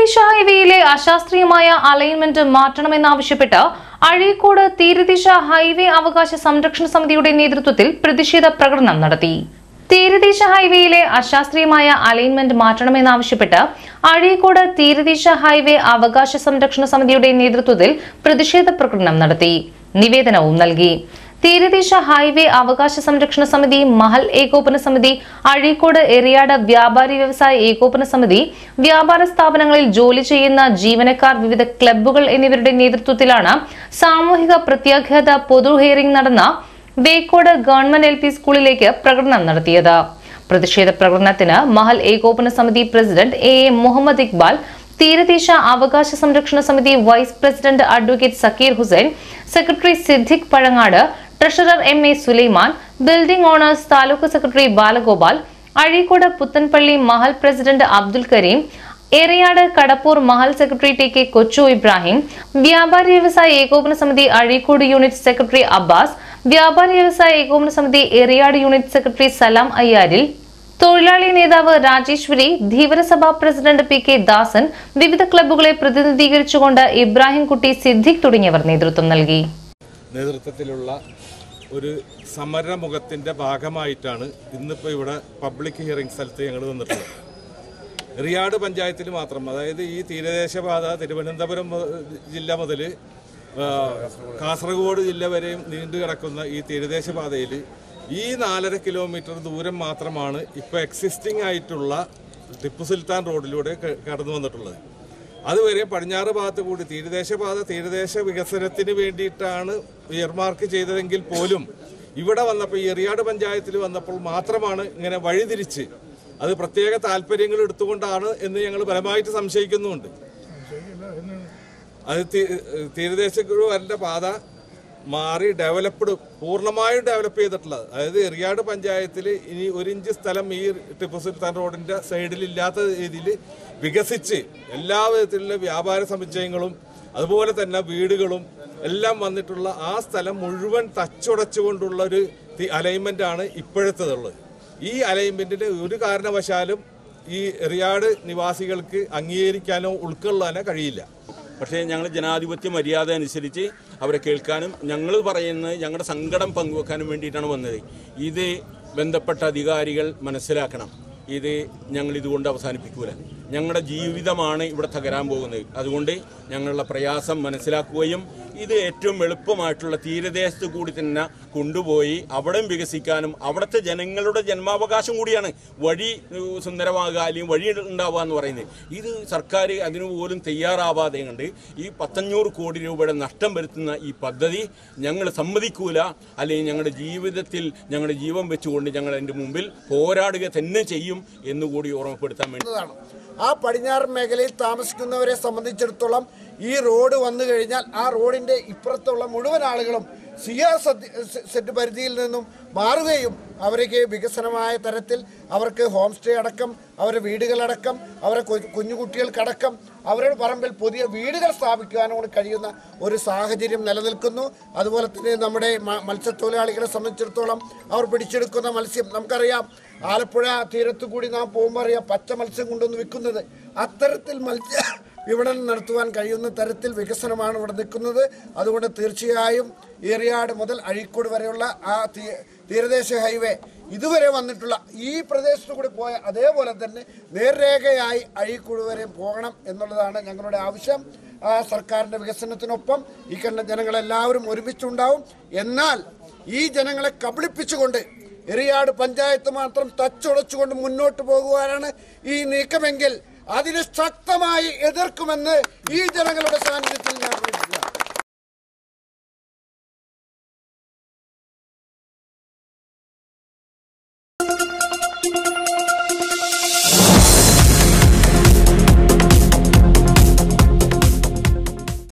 തീരദേശ ഹൈവേയിലെ അശാസ്ത്രീയമായ അലൈൻമെന്റ് മാറ്റണമെന്നാവശ്യപ്പെട്ട് അഴീക്കോട് തീരദേശ ഹൈവേ അവകാശ സംരക്ഷണ സമിതിയുടെ നേതൃത്വത്തിൽ പ്രതിഷേധ പ്രകടനം നടത്തി തീരദേശ ഹൈവേയിലെ അശാസ്ത്രീയമായ അലൈൻമെന്റ് മാറ്റണമെന്നാവശ്യപ്പെട്ട് അഴീക്കോട് തീരദേശ ഹൈവേ അവകാശ സംരക്ഷണ സമിതിയുടെ നേതൃത്വത്തിൽ പ്രതിഷേധ പ്രകടനം നടത്തി നിവേദനവും നൽകി തീരദേശ ഹൈവേ അവകാശ സംരക്ഷണ സമിതി മഹൽ ഏകോപന സമിതി അഴീക്കോട് എറിയാട് വ്യാപാരി വ്യവസായ ഏകോപന സമിതി വ്യാപാര സ്ഥാപനങ്ങളിൽ ജോലി ചെയ്യുന്ന ജീവനക്കാർ വിവിധ ക്ലബ്ബുകൾ എന്നിവരുടെ നേതൃത്വത്തിലാണ് സാമൂഹിക പ്രത്യാഘാത പൊതു ഹിയറിംഗ് നടന്ന ബേക്കോട് ഗവൺമെന്റ് എൽ സ്കൂളിലേക്ക് പ്രകടനം നടത്തിയത് പ്രതിഷേധ പ്രകടനത്തിന് മഹൽ ഏകോപന സമിതി president A A Muhammad Iqbal തീരദേശ അവകാശ സംരക്ഷണ സമിതി vice president advocate Sakkir Hussain secretary Siddique Pazhangad treasurer M A Sulaiman building owners taluk secretary Balagopal Azhikode Puthenpally മഹൽ പ്രസിഡന്റ് അബ്ദുൽ കരീം എറിയാട് കടപ്പൂർ മഹൽ secretary T K Kochu Ibrahim വ്യാപാരി വ്യവസായ ഏകോപന സമിതി അഴീക്കോട് യൂണിറ്റ് സെക്രട്ടറി അബ്ബാസ് വ്യാപാരി വ്യവസായ ഏകോപന സമിതി എറിയാട് യൂണിറ്റ് സെക്രട്ടറി സലാം അയ്യാരിൽ തൊഴിലാളി നേതാവ് Rajeshwari Dheevarasabha president P K Dasan വിവിധ ക്ലബ്ബുകളെ പ്രതിനിധീകരിച്ചുകൊണ്ട് ഇബ്രാഹിം കുട്ടി സിദ്ദിഖ് തുടങ്ങിയവർ നേതൃത്വം നൽകി നേതൃത്വത്തിലുള്ള ഒരു സമരമുഖത്തിൻ്റെ ഭാഗമായിട്ടാണ് ഇന്നിപ്പോൾ ഇവിടെ പബ്ലിക് ഹിയറിംഗ് സ്ഥലത്ത് ഞങ്ങൾ വന്നിട്ടുള്ളത് റിയാട് പഞ്ചായത്തിൽ മാത്രം അതായത് ഈ തീരദേശപാത തിരുവനന്തപുരം മു- ജില്ല മുതൽ കാസർഗോഡ് ജില്ല വരെയും നീണ്ടു കിടക്കുന്ന ഈ തീരദേശപാതയിൽ ഈ നാലര കിലോമീറ്റർ ദൂരം മാത്രമാണ് ഇപ്പോൾ എക്സിസ്റ്റിംഗ് ആയിട്ടുള്ള ടിപ്പു സുൽത്താൻ റോഡിലൂടെ ക- കടന്നു വന്നിട്ടുള്ളത് അതുവരെ പടിഞ്ഞാറ് ഭാഗത്ത് കൂടി തീരദേശപാത തീരദേശ വികസനത്തിന് വേണ്ടിയിട്ടാണ് ഇയർമാർക്ക് ചെയ്തതെങ്കിൽ പോലും ഇവിടെ വന്നപ്പോൾ ഈ എറിയാട് പഞ്ചായത്തിൽ വന്നപ്പോൾ മാത്രമാണ് ഇങ്ങനെ വഴിതിരിച്ച് അത് പ്രത്യേക താല്പര്യങ്ങൾ എടുത്തുകൊണ്ടാണ് എന്ന് ഞങ്ങൾ ബലമായിട്ട് സംശയിക്കുന്നുമുണ്ട് അത് തീ- തീരദേശക്കൂടെ വരേണ്ട പാത മാറി ഡെവലപ്ഡ് പൂർണ്ണമായും ഡെവലപ്പ് ചെയ്തിട്ടുള്ളത് അതായത് എറിയാട് പഞ്ചായത്തിൽ ഇനി ഒരു ഇഞ്ച് സ്ഥലം ഈ ടിപ്പു സുൽത്താൻ റോഡിന്റെ സൈഡിൽ ഇല്ലാത്ത രീതിയിൽ വികസിച്ച് എല്ലാ വിധത്തിലുള്ള വ്യാപാര സമുച്ചയങ്ങളും അതുപോലെ തന്നെ വീടുകളും എല്ലാം വന്നിട്ടുള്ള ആ സ്ഥലം മുഴുവൻ തച്ചുടച്ചുകൊണ്ടുള്ള ഒരു അലൈൻമെന്റ് ആണ് ഇപ്പോഴത്തേതുള്ളത് ഈ അലൈൻമെന്റിന് ഒരു കാരണവശാലും ഈ എറിയാട് നിവാസികൾക്ക് അംഗീകരിക്കാനോ ഉൾക്കൊള്ളാനോ കഴിയില്ല പക്ഷേ ഞങ്ങൾ ജനാധിപത്യ മര്യാദ അനുസരിച്ച് അവരെ കേൾക്കാനും ഞങ്ങൾ പറയുന്നത് ഞങ്ങളുടെ സങ്കടം പങ്കുവെക്കാനും വേണ്ടിയിട്ടാണ് വന്നത് ഇത് ബന്ധപ്പെട്ട അധികാരികൾ മനസ്സിലാക്കണം ഇത് ഞങ്ങൾ ഇതുകൊണ്ട് അവസാനിപ്പിക്കൂല ഞങ്ങളുടെ ജീവിതമാണ് ഇവിടെ തകരാൻ പോകുന്നത് അതുകൊണ്ട് ഞങ്ങളുടെ പ്രയാസം മനസ്സിലാക്കുകയും ഇത് ഏറ്റവും എളുപ്പമായിട്ടുള്ള തീരദേശത്ത് കൂടി തന്നെ കൊണ്ടുപോയി അവിടെയും വികസിക്കാനും അവിടുത്തെ ജനങ്ങളുടെ ജന്മാവകാശം കൂടിയാണ് വഴി ഏഹ്, സുന്ദരമാകുക അല്ലെങ്കിൽ വഴി ഉണ്ടാവുക എന്ന് പറയുന്നത് ഇത് സർക്കാർ അതിനു പോലും തയ്യാറാവാതെ കണ്ട് ഈ പത്തഞ്ഞൂറ് കോടി രൂപയുടെ നഷ്ടം വരുത്തുന്ന ഈ പദ്ധതി ഞങ്ങൾ സമ്മതിക്കൂല അല്ലെങ്കിൽ ഞങ്ങളുടെ ജീവിതത്തിൽ ഞങ്ങളുടെ ജീവൻ വെച്ചുകൊണ്ട് ഞങ്ങൾ അതിൻ്റെ മുമ്പിൽ പോരാടുക തന്നെ ചെയ്യും എന്നുകൂടി ഓർമ്മപ്പെടുത്താൻ വേണ്ടി ാണ് ആ പടിഞ്ഞാറൻ മേഖലയിൽ താമസിക്കുന്നവരെ സംബന്ധിച്ചിടത്തോളം ഈ റോഡ് വന്നു കഴിഞ്ഞാൽ ആ റോഡിന്റെ ഇപ്പുറത്തുള്ള മുഴുവൻ ആളുകളും സി ആർ സെറ്റ് പരിധിയിൽ നിന്നും മാറുകയും അവർക്ക് വികസനമായ തരത്തിൽ അവർക്ക് ഹോം സ്റ്റേ അടക്കം അവരുടെ വീടുകളടക്കം അവരുടെ കൊ- കുഞ്ഞുകുട്ടികൾക്കടക്കം അവരുടെ പറമ്പിൽ പുതിയ വീടുകൾ സ്ഥാപിക്കുവാനും കൂടി കഴിയുന്ന ഒരു സാഹചര്യം നിലനിൽക്കുന്നു അതുപോലെ തന്നെ നമ്മുടെ മ- മത്സ്യത്തൊഴിലാളികളെ സംബന്ധിച്ചിടത്തോളം അവർ പിടിച്ചെടുക്കുന്ന മത്സ്യം നമുക്കറിയാം ആലപ്പുഴ തീരത്തു കൂടി നാം പോകുമ്പോൾ അറിയാം പച്ച മത്സ്യം കൊണ്ടുവന്ന് വിൽക്കുന്നത് അത്തരത്തിൽ മത്സ്യ വിപണനം നടത്തുവാൻ കഴിയുന്ന തരത്തിൽ വികസനമാണ് ഇവിടെ നിൽക്കുന്നത് അതുകൊണ്ട് തീർച്ചയായും ഏറിയാട് മുതൽ അഴീക്കോട് വരെയുള്ള ആ തീ- തീരദേശ ഹൈവേ ഇതുവരെ വന്നിട്ടുള്ള ഈ പ്രദേശത്തു കൂടി പോയ അതേപോലെ തന്നെ നേർരേഖയായി അഴീക്കോട് വരെ പോകണം എന്നുള്ളതാണ് ഞങ്ങളുടെ ആവശ്യം ആ സർക്കാരിൻ്റെ വികസനത്തിനൊപ്പം ഈ കണ്ട ജനങ്ങളെല്ലാവരും ഒരുമിച്ചുണ്ടാവും എന്നാൽ ഈ ജനങ്ങളെ കബളിപ്പിച്ചുകൊണ്ട് എറിയാട് പഞ്ചായത്ത് മാത്രം തച്ചുടച്ചുകൊണ്ട് മുന്നോട്ട് പോകുവാനാണ് ഈ നീക്കമെങ്കിൽ അതിനെ ശക്തമായി എതിർക്കുമെന്ന് ഈ ജനങ്ങളുടെ സാന്നിധ്യത്തിൽ ഞാൻ അറിയിക്കുക